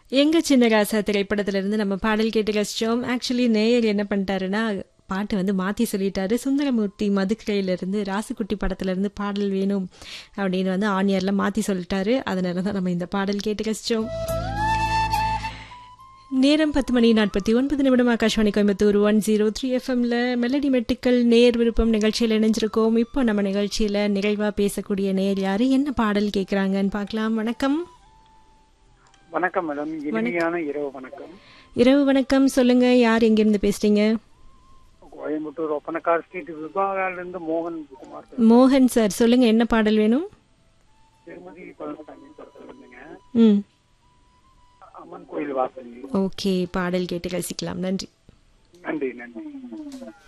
எங்க சின்ன ராசா திரைப்படத்துல இருந்து நம்ம பாடல் கேட்டு ரசிச்சோம் ஆக்சுவலி நேயர் என்ன பண்ணிட்டாருன்னா பாட்டு வந்து மாத்தி சொல்லிட்டாரு சுந்தரமூர்த்தி மதுக்கரையில இருந்து ராசுக்குட்டி படத்துல இருந்து பாடல் வேணும் அப்படின்னு வந்து ஆனியர்ல மாத்தி சொல்லிட்டாரு அதனால தான் நம்ம இந்த பாடல் கேட்டு ரசிச்சோம் நேரம் பத்து மணி நாற்பத்தி ஒன்பது நிமிடம் Akashvani Coimbatore one zero three எஃப்எம்ல மெலடி மெட்டுக்கள் நேர் விருப்பம் நிகழ்ச்சியில் இணைஞ்சிருக்கோம் இப்போ நம்ம நிகழ்ச்சியில நிறைவா பேசக்கூடிய நேர் யாரு என்ன பாடல் கேட்குறாங்கன்னு பார்க்கலாம் வணக்கம் வணக்கம் மேடம் இனிமையான இரவு வணக்கம் இரவு வணக்கம் சொல்லுங்க யார் எங்கிருந்து பேசுறீங்க கோயம்புத்தூர் ஒப்பனக்கார் ஸ்ட்ரீட் விபாகால இருந்து மோகன் குமார் மோகன் சார் சொல்லுங்க என்ன பாடல் வேணும் திருமதி பழனிசாமி சொல்லுங்க ம் அம்மன் கோயில் வாசல் ஓகே பாடல் கேட்டு ரசிக்கலாம் நன்றி நன்றி நன்றி